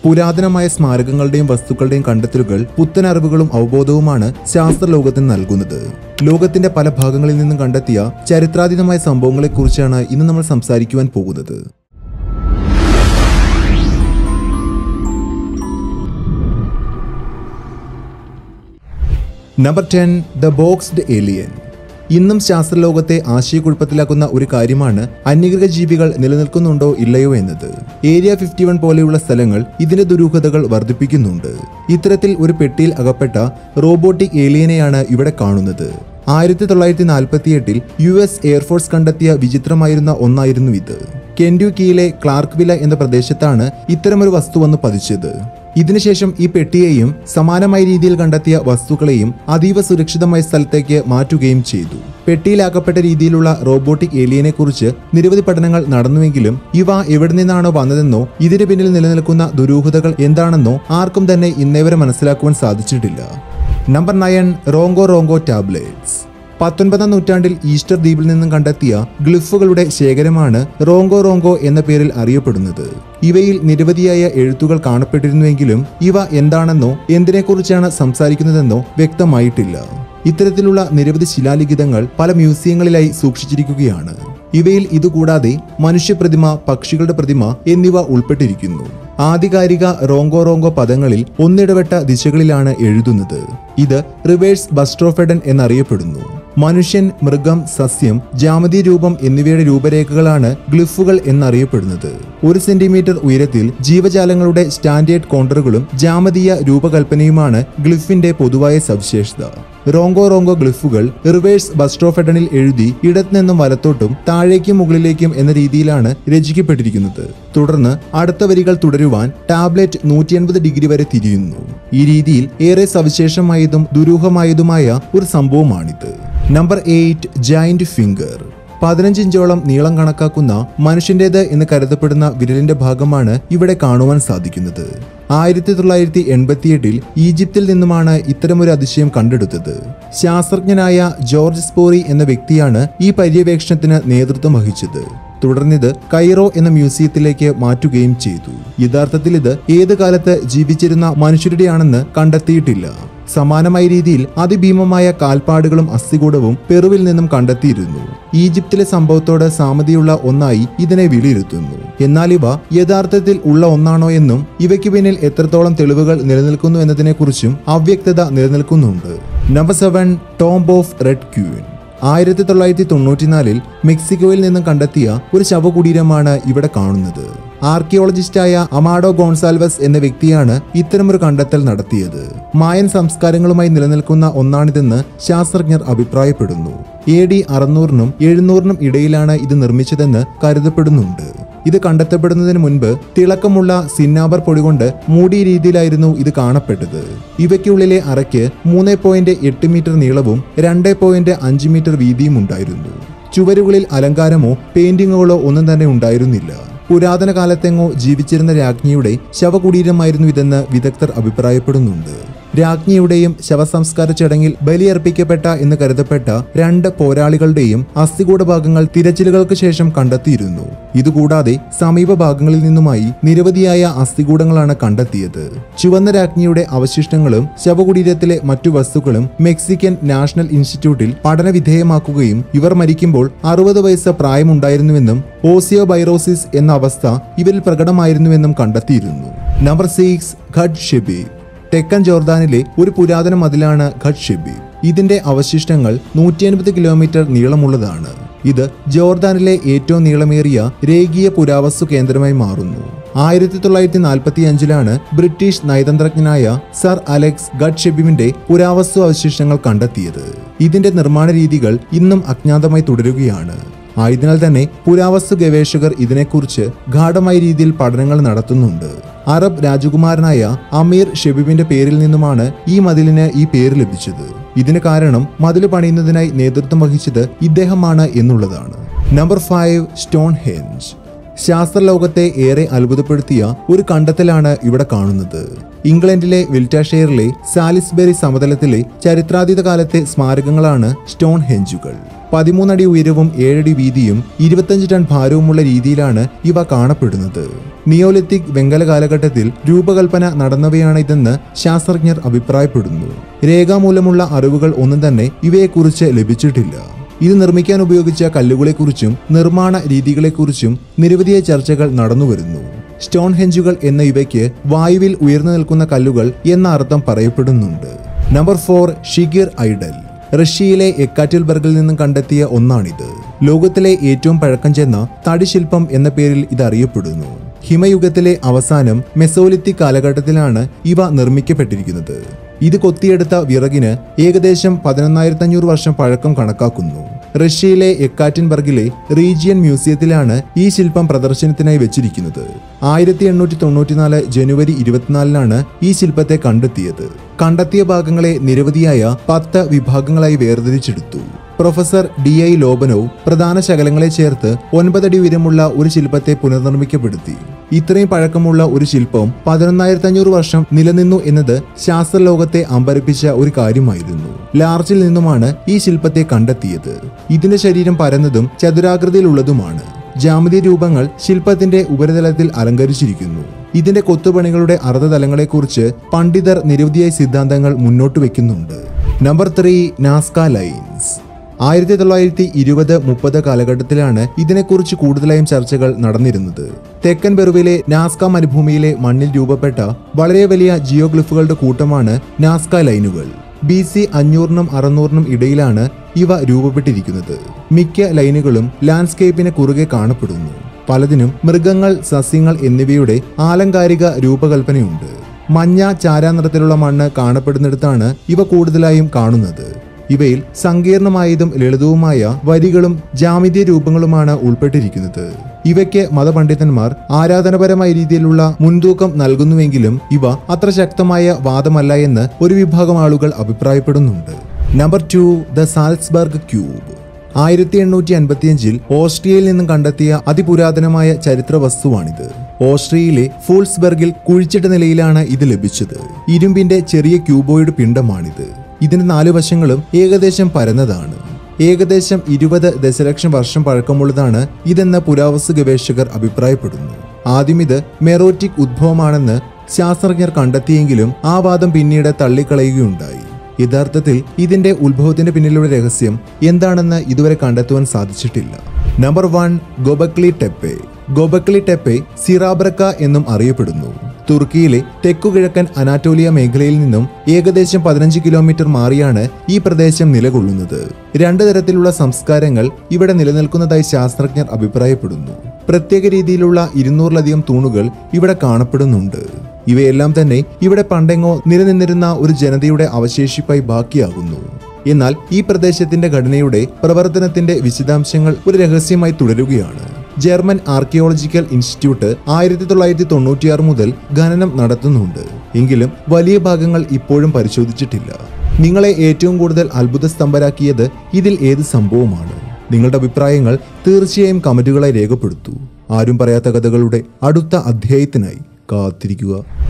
പുരാതനമായ സ്മാരകങ്ങളുടെയും വസ്തുക്കളുടെയും കണ്ടെത്തലുകൾ പുത്തൻ അറിവുകളും അവബോധവുമാണ് ശാസ്ത്രലോകത്തിന് നൽകുന്നത് ലോകത്തിന്റെ പല ഭാഗങ്ങളിൽ നിന്നും കണ്ടെത്തിയ ചരിത്രാതീതമായ സംഭവങ്ങളെക്കുറിച്ചാണ് ഇന്ന് നമ്മൾ സംസാരിക്കുവാൻ പോകുന്നത് number ten the boxed alien ഇന്നും ശാസ്ത്രലോകത്തെ ആശയക്കുഴപ്പത്തിലാക്കുന്ന ഒരു കാര്യമാണ് അന്യഗ്രഹ ജീവികൾ നിലനിൽക്കുന്നുണ്ടോ ഇല്ലയോ എന്നത് ഏരിയ ഫിഫ്റ്റി വൺ പോലെയുള്ള സ്ഥലങ്ങൾ ഇതിന്റെ ദുരൂഹതകൾ വർദ്ധിപ്പിക്കുന്നുണ്ട് ഇത്തരത്തിൽ ഒരു പെട്ടിയിൽ അകപ്പെട്ട റോബോട്ടിക് ഏലിയനെയാണ് ഇവിടെ കാണുന്നത് ആയിരത്തി തൊള്ളായിരത്തി നാൽപ്പത്തിയെട്ടിൽ യു എസ് എയർഫോഴ്സ് കണ്ടെത്തിയ വിചിത്രമായിരുന്ന ഒന്നായിരുന്നു ഇത് കെൻഡ്യൂക്കിയിലെ ക്ലാർക്ക്വില എന്ന പ്രദേശത്താണ് ഇത്തരമൊരു വസ്തു വന്ന് പതിച്ചത് ഇതിനുശേഷം ഈ പെട്ടിയെയും സമാനമായ രീതിയിൽ കണ്ടെത്തിയ വസ്തുക്കളെയും അതീവ സുരക്ഷിതമായ സ്ഥലത്തേക്ക് മാറ്റുകയും ചെയ്തു പെട്ടിയിലാക്കപ്പെട്ട രീതിയിലുള്ള റോബോട്ടിക് ഏലിയനെ കുറിച്ച് നിരവധി പഠനങ്ങൾ നടന്നുവെങ്കിലും ഇവ എവിടെ നിന്നാണോ വന്നതെന്നോ ഇതിന് പിന്നിൽ നിലനിൽക്കുന്ന ദുരൂഹതകൾ എന്താണെന്നോ ആർക്കും തന്നെ ഇന്നേവരെ മനസ്സിലാക്കുവാൻ സാധിച്ചിട്ടില്ല number nine rongorongo tablets പത്തൊൻപതാം നൂറ്റാണ്ടിൽ ഈസ്റ്റർ ദ്വീപിൽ നിന്നും കണ്ടെത്തിയ ഗ്ലിഫുകളുടെ ശേഖരമാണ് റോങ്കോ റോങ്കോ എന്ന പേരിൽ അറിയപ്പെടുന്നത് ഇവയിൽ നിരവധിയായ എഴുത്തുകൾ കാണപ്പെട്ടിരുന്നുവെങ്കിലും ഇവ എന്താണെന്നോ എന്തിനെക്കുറിച്ചാണ് സംസാരിക്കുന്നതെന്നോ വ്യക്തമായിട്ടില്ല ഇത്തരത്തിലുള്ള നിരവധി ശിലാലിഖിതങ്ങൾ പല മ്യൂസിയങ്ങളിലായി സൂക്ഷിച്ചിരിക്കുകയാണ് ഇവയിൽ ഇതുകൂടാതെ മനുഷ്യപ്രതിമ പക്ഷികളുടെ പ്രതിമ എന്നിവ ഉൾപ്പെട്ടിരിക്കുന്നു ആധികാരിക റോങ്കോ റോങ്കോ പദങ്ങളിൽ ഒന്നിടവിട്ട ദിശകളിലാണ് എഴുതുന്നത് ഇത് റിവേഴ്സ് ബസ്ട്രോഫെഡൻ എന്നറിയപ്പെടുന്നു മനുഷ്യൻ മൃഗം സസ്യം ജാമതി രൂപം എന്നിവയുടെ രൂപരേഖകളാണ് ഗ്ലിഫുകൾ എന്നറിയപ്പെടുന്നത് ഒരു സെന്റിമീറ്റർ ഉയരത്തിൽ ജീവജാലങ്ങളുടെ സ്റ്റാൻഡേർഡ് കോണ്ടറുകളും ജാമതീയ രൂപകൽപ്പനയുമാണ് ഗ്ലിഫിന്റെ പൊതുവായ സവിശേഷത റോങ്കോ റോങ്കോ ഗ്ലിഫുകൾ റിവേഴ്സ് ബസ്ട്രോഫെഡനിൽ എഴുതി ഇടത്ത് നിന്നും വലത്തോട്ടും താഴേക്കും മുകളിലേക്കും എന്ന രീതിയിലാണ് രചിക്കപ്പെട്ടിരിക്കുന്നത് തുടർന്ന് അടുത്ത വരികൾ തുടരുവാൻ ടാബ്ലറ്റ് നൂറ്റി എൺപത് ഡിഗ്രി വരെ തിരിയുന്നു ഈ രീതിയിൽ ഏറെ സവിശേഷമായതും ദുരൂഹമായതുമായ ഒരു സംഭവമാണിത് നമ്പർ എയ്റ്റ് ജൈന്റ് ഫിംഗർ പതിനഞ്ച് ഇഞ്ചോളം നീളം കണക്കാക്കുന്ന മനുഷ്യന്റേത് എന്ന് കരുതപ്പെടുന്ന വിരലിന്റെ ഭാഗമാണ് ഇവിടെ കാണുവാൻ സാധിക്കുന്നത് ആയിരത്തി തൊള്ളായിരത്തി എൺപത്തിയെട്ടിൽ ഈജിപ്തിൽ നിന്നുമാണ് ഇത്തരമൊരു അതിശയം കണ്ടെടുത്തത് ശാസ്ത്രജ്ഞനായ ജോർജ് സ്പോറി എന്ന വ്യക്തിയാണ് ഈ പര്യവേക്ഷണത്തിന് നേതൃത്വം വഹിച്ചത് തുടർന്നിത് കൈറോ എന്ന മ്യൂസിയത്തിലേക്ക് മാറ്റുകയും ചെയ്തു യഥാർത്ഥത്തിൽ ഇത് ഏത് കാലത്ത് ജീവിച്ചിരുന്ന മനുഷ്യരുടെയാണെന്ന് കണ്ടെത്തിയിട്ടില്ല സമാനമായ രീതിയിൽ അതിഭീമമായ കാൽപ്പാടുകളും അസ്ഥികൂടവും പെറുവിൽ നിന്നും കണ്ടെത്തിയിരുന്നു ഈജിപ്തിലെ സംഭവത്തോട് സാമ്യതയുള്ള ഒന്നായി ഇതിനെ വിലയിരുത്തുന്നു എന്നാൽ ഇവ യഥാർത്ഥത്തിൽ ഉള്ള ഒന്നാണോ എന്നും ഇവയ്ക്ക് പിന്നിൽ എത്രത്തോളം തെളിവുകൾ നിലനിൽക്കുന്നു എന്നതിനെക്കുറിച്ചും അവ്യക്തത നിലനിൽക്കുന്നുണ്ട് number seven tomb of red queen ആയിരത്തി തൊള്ളായിരത്തി തൊണ്ണൂറ്റിനാലിൽ മെക്സിക്കോയിൽ നിന്നും കണ്ടെത്തിയ ഒരു ശവകുടീരമാണ് ഇവിടെ കാണുന്നത് ആർക്കിയോളജിസ്റ്റായ അമാഡോ ഗോൺസാൽവസ് എന്ന വ്യക്തിയാണ് ഇത്തരമൊരു കണ്ടെത്തൽ നടത്തിയത് മായൻ സംസ്കാരങ്ങളുമായി നിലനിൽക്കുന്ന ഒന്നാണിതെന്ന് ശാസ്ത്രജ്ഞർ അഭിപ്രായപ്പെടുന്നു എ ഡി അറുന്നൂറിനും എഴുന്നൂറിനും ഇടയിലാണ് ഇത് നിർമ്മിച്ചതെന്ന് കരുതപ്പെടുന്നുണ്ട് ഇത് കണ്ടെത്തപ്പെടുന്നതിന് മുൻപ് തിളക്കമുള്ള സിന്നാബർ പൊടി കൊണ്ട് മൂടിയ രീതിയിലായിരുന്നു ഇത് കാണപ്പെട്ടത് ഇവയ്ക്കുള്ളിലെ അറയ്ക്ക് മൂന്ന് പോയിന്റ് എട്ട് മീറ്റർ നീളവും രണ്ട് പോയിന്റ് അഞ്ച് മീറ്റർ വീതിയും ഉണ്ടായിരുന്നു ചുവരുകളിൽ അലങ്കാരമോ പെയിന്റിങ്ങുകളോ ഒന്നും തന്നെ ഉണ്ടായിരുന്നില്ല പുരാതന കാലത്തെങ്ങോ ജീവിച്ചിരുന്ന രാജ്ഞിയുടെ ശവകുടീരമായിരുന്നു ഇതെന്ന് വിദഗ്ധർ അഭിപ്രായപ്പെടുന്നുണ്ട് രാജ്ഞിയുടെയും ശവസംസ്കാര ചടങ്ങിൽ ബലിയർപ്പിക്കപ്പെട്ട എന്ന് കരുതപ്പെട്ട രണ്ട് പോരാളികളുടെയും അസ്ഥികൂട ഭാഗങ്ങൾ തിരച്ചിലുകൾക്ക് ശേഷം കണ്ടെത്തിയിരുന്നു ഇതുകൂടാതെ സമീപ ഭാഗങ്ങളിൽ നിന്നുമായി നിരവധിയായ അസ്ഥികൂടങ്ങളാണ് കണ്ടെത്തിയത് ചുവന്ന രാജ്ഞിയുടെ അവശിഷ്ടങ്ങളും ശവകുടീരത്തിലെ മറ്റു വസ്തുക്കളും മെക്സിക്കൻ നാഷണൽ ഇൻസ്റ്റിറ്റ്യൂട്ടിൽ പഠന വിധേയമാക്കുകയും ഇവർ മരിക്കുമ്പോൾ അറുപത് വയസ്സ് പ്രായമുണ്ടായിരുന്നുവെന്നും ഓസിയോബൈറോസിസ് എന്ന അവസ്ഥ ഇവരിൽ പ്രകടമായിരുന്നുവെന്നും കണ്ടെത്തിയിരുന്നു നമ്പർ സിക്സ് ഖഡ് ഷെബീബ് തെക്കൻ ജോർദാനിലെ ഒരു പുരാതന മതിലാണ് ഖഡ് ഷെബീബ് ഇതിന്റെ അവശിഷ്ടങ്ങൾ നൂറ്റി അൻപത് കിലോമീറ്റർ നീളമുള്ളതാണ് ഇത് ജോർദാനിലെ ഏറ്റവും നീളമേറിയ രേഖീയ പുരാവസ്തു കേന്ദ്രമായി മാറുന്നു ആയിരത്തി തൊള്ളായിരത്തി നാൽപ്പത്തി അഞ്ചിലാണ് ബ്രിട്ടീഷ് നയതന്ത്രജ്ഞനായ സർ അലക്സ് ഗഡ് ഷെബിമിന്റെ പുരാവസ്തു അവശിഷ്ടങ്ങൾ കണ്ടെത്തിയത് ഇതിന്റെ നിർമ്മാണ രീതികൾ ഇന്നും അജ്ഞാതമായി തുടരുകയാണ് ആയതിനാൽ തന്നെ പുരാവസ്തു ഗവേഷകർ ഇതിനെക്കുറിച്ച് ഗാഠമായ രീതിയിൽ പഠനങ്ങൾ നടത്തുന്നുണ്ട് അറബ് രാജകുമാരനായ അമീർ ഷെബിബിന്റെ പേരിൽ നിന്നുമാണ് ഈ മതിലിന് ഈ പേര് ലഭിച്ചത് ഇതിന് കാരണം മതിൽ പണിയുന്നതിനായി നേതൃത്വം വഹിച്ചത് ഇദ്ദേഹമാണ് എന്നുള്ളതാണ് നമ്പർ ഫൈവ് സ്റ്റോൺ ഹെഞ്ച് ശാസ്ത്രലോകത്തെ ഏറെ അത്ഭുതപ്പെടുത്തിയ ഒരു കണ്ടെത്തലാണ് ഇവിടെ കാണുന്നത് ഇംഗ്ലണ്ടിലെ വിൽറ്റാഷെയറിലെ സാലിസ്ബറി സമതലത്തിലെ ചരിത്രാതീത കാലത്തെ സ്മാരകങ്ങളാണ് സ്റ്റോൺ ഹെഞ്ചുകൾ പതിമൂന്നടി ഉയരവും ഏഴടി വീതിയും ഇരുപത്തഞ്ച് ടൺ ഭാരവുമുള്ള രീതിയിലാണ് ഇവ കാണപ്പെടുന്നത് നിയോലിത്തിക് വെങ്കല കാലഘട്ടത്തിൽ രൂപകൽപ്പന നടന്നവയാണ് ഇതെന്ന് ശാസ്ത്രജ്ഞർ അഭിപ്രായപ്പെടുന്നു രേഖാമൂലമുള്ള അറിവുകൾ ഒന്നും തന്നെ ഇവയെക്കുറിച്ച് ലഭിച്ചിട്ടില്ല ഇത് നിർമ്മിക്കാൻ ഉപയോഗിച്ച കല്ലുകളെക്കുറിച്ചും നിർമ്മാണ രീതികളെക്കുറിച്ചും നിരവധിയായ ചർച്ചകൾ നടന്നുവരുന്നു സ്റ്റോൺ ഹെഞ്ചുകൾ എന്ന ഇവയ്ക്ക് വായുവിൽ ഉയർന്നു നിൽക്കുന്ന കല്ലുകൾ എന്ന അർത്ഥം പറയപ്പെടുന്നുണ്ട് നമ്പർ ഫോർ ഷിഗിർ ഐഡൽ റഷ്യയിലെ എക്കാറ്റിൽബർഗിൽ നിന്നും കണ്ടെത്തിയ ഒന്നാണിത് ലോകത്തിലെ ഏറ്റവും പഴക്കം ചെന്ന തടിശില്പം എന്ന പേരിൽ ഇത് അറിയപ്പെടുന്നു ഹിമയുഗത്തിലെ അവസാനം മെസോലിത്തിക് കാലഘട്ടത്തിലാണ് ഇവ നിർമ്മിക്കപ്പെട്ടിരിക്കുന്നത് ഇത് കൊത്തിയെടുത്ത വിറകിന് ഏകദേശം പതിനൊന്നായിരത്തി അഞ്ഞൂറ് വർഷം പഴക്കം കണക്കാക്കുന്നു റഷ്യയിലെ എക്കാറ്റിൻബർഗിലെ റീജിയൻ മ്യൂസിയത്തിലാണ് ഈ ശില്പം പ്രദർശനത്തിനായി വെച്ചിരിക്കുന്നത് ആയിരത്തി എണ്ണൂറ്റി തൊണ്ണൂറ്റിനാല് ജനുവരി ഇരുപത്തിനാലിനാണ് ഈ ശില്പത്തെ കണ്ടെത്തിയത് കണ്ടെത്തിയ ഭാഗങ്ങളെ നിരവധിയായ പത്ത് വിഭാഗങ്ങളായി വേർതിരിച്ചെടുത്തു പ്രൊഫസർ ഡി ഐ ലോബനോവ് പ്രധാന ശകലങ്ങളെ ചേർത്ത് ഒൻപതടി ഉയരമുള്ള ഒരു ശില്പത്തെ പുനർനിർമ്മിക്കപ്പെടുത്തി ഇത്രയും പഴക്കമുള്ള ഒരു ശില്പം പതിനൊന്നായിരത്തി അഞ്ഞൂറ് വർഷം നിലനിന്നു എന്നത് ശാസ്ത്രലോകത്തെ അമ്പരപ്പിച്ച ഒരു കാര്യമായിരുന്നു ലാർജിൽ നിന്നുമാണ് ഈ ശില്പത്തെ കണ്ടെത്തിയത് ഇതിന്റെ ശരീരം പരന്നതും ചതുരാകൃതിയിലുള്ളതുമാണ് ജാമിതി രൂപങ്ങൾ ശില്പത്തിന്റെ ഉപരിതലത്തിൽ അലങ്കരിച്ചിരിക്കുന്നു ഇതിന്റെ കൊത്തുപണികളുടെ അർദ്ധതലങ്ങളെക്കുറിച്ച് പണ്ഡിതർ നിരവധിയായ സിദ്ധാന്തങ്ങൾ മുന്നോട്ട് വെക്കുന്നുണ്ട് നമ്പർ ത്രീ നാസ്ക ലൈൻസ് ആയിരത്തി തൊള്ളായിരത്തി ഇരുപത് മുപ്പത് കാലഘട്ടത്തിലാണ് ഇതിനെക്കുറിച്ച് കൂടുതലായും ചർച്ചകൾ നടന്നിരുന്നത് തെക്കൻ പെറുവിലെ നാസ്ക മരുഭൂമിയിലെ മണ്ണിൽ രൂപപ്പെട്ട വളരെ വലിയ ജിയോഗ്ലിഫുകളുടെ കൂട്ടമാണ് നാസ്ക ലൈനുകൾ ബി സി അഞ്ഞൂറിനും അറുന്നൂറിനും ഇടയിലാണ് ഇവ രൂപപ്പെട്ടിരിക്കുന്നത് മിക്ക ലൈനുകളും ലാൻഡ്സ്കേപ്പിന് കുറുകെ കാണപ്പെടുന്നു പലതിനും മൃഗങ്ങൾ സസ്യങ്ങൾ എന്നിവയുടെ ആലങ്കാരിക രൂപകൽപ്പനയുണ്ട് മഞ്ഞ ചാരാനിറത്തിലുള്ള മണ്ണ് കാണപ്പെടുന്നിടത്താണ് ഇവ കൂടുതലായും കാണുന്നത് ഇവയിൽ സങ്കീർണമായതും ലളിതവുമായ വരികളും ജാമിതീയ രൂപങ്ങളുമാണ് ഉൾപ്പെട്ടിരിക്കുന്നത് ഇവയ്ക്ക് മതപണ്ഡിതന്മാർ ആരാധനപരമായ രീതിയിലുള്ള മുൻതൂക്കം നൽകുന്നുവെങ്കിലും ഇവ അത്ര ശക്തമായ വാദമല്ല എന്ന് ഒരു വിഭാഗം ആളുകൾ അഭിപ്രായപ്പെടുന്നുണ്ട് number two the Salzburg cube ആയിരത്തി എണ്ണൂറ്റി അൻപത്തിയഞ്ചിൽ ഓസ്ട്രിയയിൽ നിന്നും കണ്ടെത്തിയ അതിപുരാതനമായ ചരിത്ര വസ്തുവാണിത് ഓസ്ട്രിയയിലെ ഫൂൾസ്ബർഗിൽ കുഴിച്ചിട്ട നിലയിലാണ് ഇത് ലഭിച്ചത് ഇരുമ്പിന്റെ ചെറിയ ക്യൂബോയിഡ് പിണ്ഡമാണിത് ഇതിന്റെ നാല് വശങ്ങളും ഏകദേശം പരന്നതാണ് ഏകദേശം ഇരുപത് ദശലക്ഷം വർഷം പഴക്കമുള്ളതാണ് ഇതെന്ന് പുരാവസ്തു ഗവേഷകർ അഭിപ്രായപ്പെടുന്നു ആദ്യം ഇത് മെറോറ്റിക് ഉദ്ഭവമാണെന്ന് ശാസ്ത്രജ്ഞർ കണ്ടെത്തിയെങ്കിലും ആ വാദം പിന്നീട് തള്ളിക്കളയുകയുണ്ടായി യഥാർത്ഥത്തിൽ ഇതിന്റെ ഉത്ഭവത്തിന്റെ പിന്നിലുള്ള രഹസ്യം എന്താണെന്ന് ഇതുവരെ കണ്ടെത്തുവാൻ സാധിച്ചിട്ടില്ല നമ്പർ വൺ ഗൊബക്ലി ടെപ്പെ ഗൊബക്ലി ടെപ്പെ സിറാബ്രക്ക എന്നും അറിയപ്പെടുന്നു തുർക്കിയിലെ തെക്കുകിഴക്കൻ അനാറ്റോലിയ മേഖലയിൽ നിന്നും ഏകദേശം പതിനഞ്ച് കിലോമീറ്റർ മാറിയാണ് ഈ പ്രദേശം നിലകൊള്ളുന്നത് രണ്ട് തരത്തിലുള്ള സംസ്കാരങ്ങൾ ഇവിടെ നിലനിൽക്കുന്നതായി ശാസ്ത്രജ്ഞർ അഭിപ്രായപ്പെടുന്നു പ്രത്യേക രീതിയിലുള്ള ഇരുന്നൂറിലധികം തൂണുകൾ ഇവിടെ കാണപ്പെടുന്നുണ്ട് ഇവയെല്ലാം തന്നെ ഇവിടെ പണ്ടെങ്ങോ നിലനിന്നിരുന്ന ഒരു ജനതയുടെ അവശേഷിപ്പായി ബാക്കിയാകുന്നു എന്നാൽ ഈ പ്രദേശത്തിന്റെ ഘടനയുടെ പ്രവർത്തനത്തിന്റെ വിശദാംശങ്ങൾ ഒരു രഹസ്യമായി തുടരുകയാണ് ജർമ്മൻ ആർക്കിയോളജിക്കൽ ഇൻസ്റ്റിറ്റ്യൂട്ട് ആയിരത്തി തൊള്ളായിരത്തി തൊണ്ണൂറ്റിയാറ് മുതൽ ഖനനം നടത്തുന്നുണ്ട് എങ്കിലും വലിയ ഭാഗങ്ങൾ ഇപ്പോഴും പരിശോധിച്ചിട്ടില്ല നിങ്ങളെ ഏറ്റവും കൂടുതൽ അത്ഭുത സ്തംഭരാക്കിയത് ഇതിൽ ഏത് സംഭവമാണ് നിങ്ങളുടെ അഭിപ്രായങ്ങൾ തീർച്ചയായും കമന്റുകളായി രേഖപ്പെടുത്തൂ ആരും പറയാത്ത കഥകളുടെ അടുത്ത അധ്യായത്തിനായി കാത്തിരിക്കുക